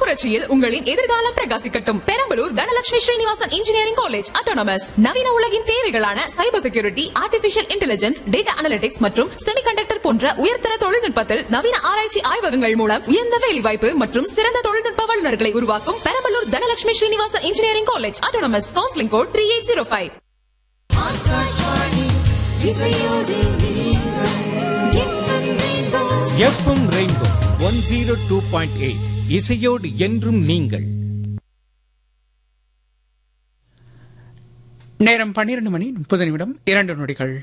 புரட்சியில் உங்களின் எதிர்காலம் பிரகாசிக்கட்டும் Perambalur Dhanalakshmi Srinivasan engineering college autonomous நவீன உலகின் தேவைகளான cyber security artificial intelligence data analytics மற்றும் செமிகண்டக்டர் போன்ற உயர்தர தொழில்நுட்பத்தில் நவீன ஆராய்ச்சி ஆய்வகங்கள் மூலம் உயர்ந்த வேலைவாய்ப்பு மற்றும் சிறந்த தொழில்நுட்ப வல்லுநர்களை உருவாக்கும் Perambalur Dhanalakshmi Srinivasan engineering college autonomous counselling code three eight zero five FM rainbow one zero two point eight இசையோடு என்றும் நீங்கள் நேரம் பன்னிரண்டு மணி முப்பது நிமிடம் இரண்டு நொடிகள்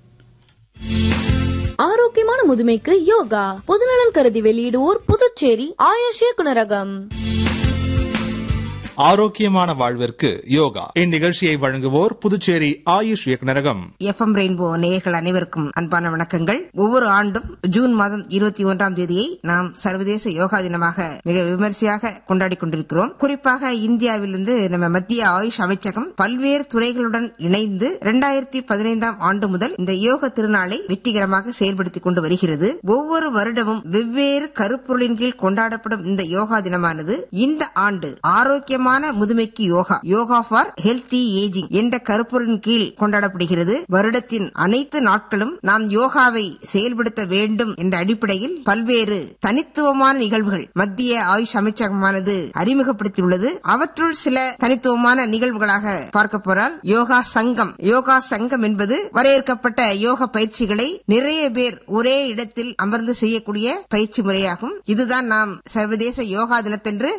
ஆரோக்கியமான முதுமைக்கு யோகா பொதுநலன் கருதி வெளியிடுவோர் புதுச்சேரி ஆயுஷ் இயக்குனரகம் ஆரோக்கியமான வாழ்விற்கு யோகா இந்நிகழ்ச்சியை வழங்குவோர் புதுச்சேரி ஆயுஷ் இயக்குநரகம் எஃப்எம் ரெயின்போ நேயர்கள் அனைவருக்கும் அன்பான வணக்கங்கள் ஒவ்வொரு ஆண்டும் ஜூன் மாதம் இருபத்தி ஒன்றாம் தேதியை நாம் சர்வதேச யோகா தினமாக மிக விமர்சையாக கொண்டாடி கொண்டிருக்கிறோம் குறிப்பாக இந்தியாவிலிருந்து நம்ம மத்திய ஆயுஷ் அமைச்சகம் பல்வேறு துறைகளுடன் இணைந்து இரண்டாயிரத்தி பதினைந்தாம் ஆண்டு முதல் இந்த யோக திருநாளை வெற்றிகரமாக செயல்படுத்திக் கொண்டு வருகிறது ஒவ்வொரு வருடமும் வெவ்வேறு கருப்பொருளின் கீழ் கொண்டாடப்படும் இந்த யோகா தினமானது இந்த ஆண்டு ஆரோக்கியமான முதுமைக்கு yoga yoga for healthy ageing என்ற கருப்பொருளின் கீழ் கொண்டாடப்படுகிறது வருடத்தின் அனைத்து நாட்களும் நாம் யோகாவை செயல்படுத்த வேண்டும் என்ற அடிப்படையில் பல்வேறு தனித்துவமான நிகழ்வுகள் மத்திய ஆயுஷ் அமைச்சகமானது அறிமுகப்படுத்தியுள்ளது அவற்றுள் சில தனித்துவமான நிகழ்வுகளாக பார்க்க போறால் யோகா சங்கம் யோகா சங்கம் என்பது வரையறுக்கப்பட்ட யோக பயிற்சிகளை நிறைய பேர் ஒரே இடத்தில் அமர்ந்து செய்யக்கூடிய பயிற்சி முறையாகும் இதுதான் நாம் சர்வதேச யோகா தினத்தன்று